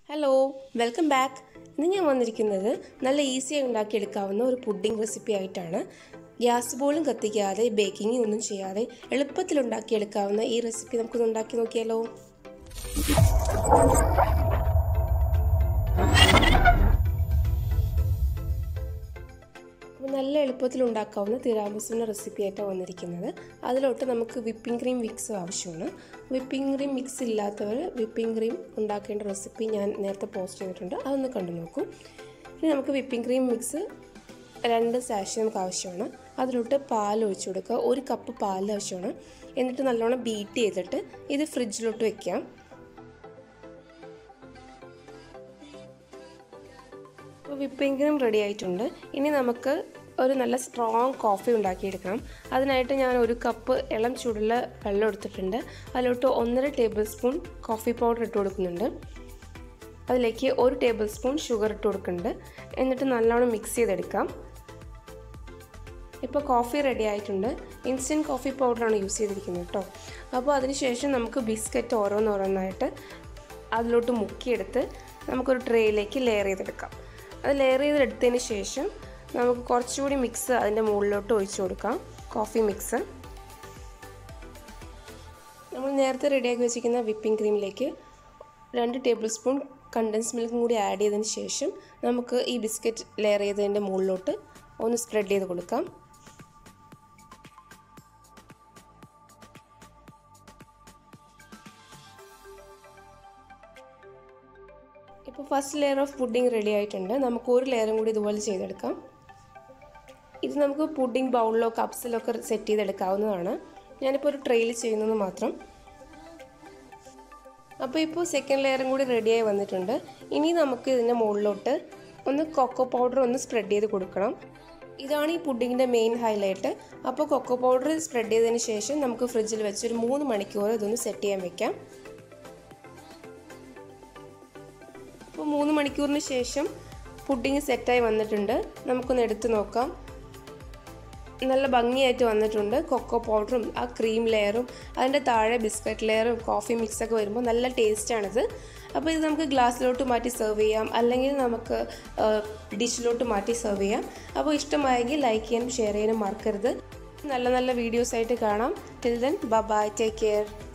hello welcome back ഇന്ന് ഞാൻ വന്നിരിക്കുന്നത് നല്ല ഈസിയായി ഉണ്ടാക്കിയെടുക്കാവുന്ന ഒരു പുഡിംഗ് റെസിപ്പി ആയിട്ടാണ് ഗ്യാസ് പോലും കത്തിക്കാതെ ബേക്കിംഗ് ഒന്നും ചെയ്യാതെ എളുപ്പത്തിൽ ഉണ്ടാക്കിയെടുക്കാവുന്ന ഈ റെസിപ്പി നമുക്കൊന്ന് ഉണ്ടാക്കി നോക്കിയാലോ അപ്പോൾ നല്ല എളുപ്പത്തിൽ ഉണ്ടാക്കാവുന്ന തിരാമസുവിൻ്റെ റെസിപ്പി ആയിട്ടാണ് വന്നിരിക്കുന്നത് അതിലോട്ട് നമുക്ക് വിപ്പിംഗ് ക്രീം മിക്സ് ആവശ്യമാണ് വിപ്പിംഗ് ക്രീം മിക്സ് ഇല്ലാത്തവർ വിപ്പിംഗ് ക്രീം ഉണ്ടാക്കേണ്ട റെസിപ്പി ഞാൻ നേരത്തെ പോസ്റ്റ് ചെയ്തിട്ടുണ്ട് അതൊന്ന് കണ്ടു നോക്കൂ ഇനി നമുക്ക് വിപ്പിംഗ് ക്രീം മിക്സ് രണ്ട് സാഷ് നമുക്ക് ആവശ്യമാണ് അതിലോട്ട് പാൽ ഒഴിച്ചു കൊടുക്കുക ഒരു കപ്പ് പാൽ ആവശ്യമാണ് എന്നിട്ട് നല്ലോണം ബീറ്റ് ചെയ്തിട്ട് ഇത് ഫ്രിഡ്ജിലോട്ട് വെക്കാം അപ്പോൾ വിപ്പിംഗ് ക്രീം റെഡി ആയിട്ടുണ്ട് ഇനി നമുക്ക് ഒരു നല്ല സ്ട്രോങ് കോഫി ഉണ്ടാക്കിയെടുക്കണം അതിനായിട്ട് ഞാൻ ഒരു കപ്പ് ഇളം ചൂടുള്ള വെള്ളം എടുത്തിട്ടുണ്ട് അതിലോട്ട് ഒന്നര ടേബിൾ സ്പൂൺ കോഫി പൗഡർ ഇട്ട് കൊടുക്കുന്നുണ്ട് അതിലേക്ക് ഒരു ടേബിൾ സ്പൂൺ ഷുഗർ ഇട്ട് കൊടുക്കുന്നുണ്ട് എന്നിട്ട് നല്ലോണം മിക്സ് ചെയ്തെടുക്കാം ഇപ്പോൾ കോഫി റെഡി ആയിട്ടുണ്ട് ഇൻസ്റ്റൻറ്റ് കോഫി പൗഡറാണ് യൂസ് ചെയ്തിരിക്കുന്നത് കേട്ടോ അപ്പോൾ അതിനുശേഷം നമുക്ക് ബിസ്ക്കറ്റ് ഓരോന്നോരോന്നായിട്ട് അതിലോട്ട് മുക്കിയെടുത്ത് നമുക്കൊരു ട്രേയിലേക്ക് ലെയർ ചെയ്തെടുക്കാം അത് ലെയർ ചെയ്തെടുത്തതിന് ശേഷം നമുക്ക് കുറച്ചുകൂടി മിക്സ് അതിൻ്റെ മുകളിലോട്ട് ഒഴിച്ചു കൊടുക്കാം കോഫി മിക്സ് നമ്മൾ നേരത്തെ റെഡിയാക്കി വെച്ചിരിക്കുന്ന വിപ്പിംഗ് ക്രീമിലേക്ക് രണ്ട് ടേബിൾ സ്പൂൺ കണ്ടൻസ് മിൽക്കും കൂടി ആഡ് ചെയ്തതിന് ശേഷം നമുക്ക് ഈ ബിസ്ക്കറ്റ് ലെയർ ചെയ്തതിൻ്റെ മുകളിലോട്ട് ഒന്ന് സ്പ്രെഡ് ചെയ്ത് കൊടുക്കാം ഇപ്പോൾ first layer of pudding ready ആയിട്ടുണ്ട് നമുക്ക് ഒരു ലെയറും കൂടി ഇതുപോലെ ചെയ്തെടുക്കാം ഇത് നമുക്ക് പുഡിംഗ് ബൗളിലോ കപ്സിലോ ഒക്കെ സെറ്റ് ചെയ്തെടുക്കാവുന്നതാണ് ഞാനിപ്പോൾ ഒരു ട്രെയിൽ ചെയ്യുന്നത് മാത്രം അപ്പോൾ ഇപ്പോൾ സെക്കൻഡ് ലെയറും കൂടി റെഡിയായി വന്നിട്ടുണ്ട് ഇനി നമുക്ക് ഇതിൻ്റെ മുകളിലോട്ട് ഒന്ന് കൊക്കോ പൗഡർ ഒന്ന് സ്പ്രെഡ് ചെയ്ത് കൊടുക്കണം ഇതാണ് ഈ പുഡിങ്ങിൻ്റെ മെയിൻ ഹൈലൈറ്റ് അപ്പോൾ കൊക്കോ പൗഡർ സ്പ്രെഡ് ചെയ്തതിന് ശേഷം നമുക്ക് ഫ്രിഡ്ജിൽ വെച്ച് ഒരു മൂന്ന് മണിക്കൂർ ഇതൊന്ന് സെറ്റ് ചെയ്യാൻ വെക്കാം അപ്പോൾ മൂന്ന് മണിക്കൂറിന് ശേഷം പുഡിങ് സെറ്റായി വന്നിട്ടുണ്ട് നമുക്കൊന്ന് എടുത്ത് നോക്കാം നല്ല ഭംഗിയായിട്ട് വന്നിട്ടുണ്ട് കൊക്കോ പൗഡറും ആ ക്രീം ലെയറും അതിൻ്റെ താഴെ ബിസ്ക്കറ്റ് ലെയറും കോഫി മിക്സൊക്കെ വരുമ്പോൾ നല്ല ടേസ്റ്റാണിത് അപ്പോൾ ഇത് നമുക്ക് ഗ്ലാസ്സിലോട്ട് മാറ്റി സെർവ് ചെയ്യാം അല്ലെങ്കിൽ നമുക്ക് ഡിഷിലോട്ട് മാറ്റി സെർവ് ചെയ്യാം അപ്പോൾ ഇഷ്ടമായെങ്കിൽ ലൈക്ക് ചെയ്യാനും ഷെയർ ചെയ്യാനും മറക്കരുത് നല്ല നല്ല വീഡിയോസ് ആയിട്ട് കാണാം till then bye take care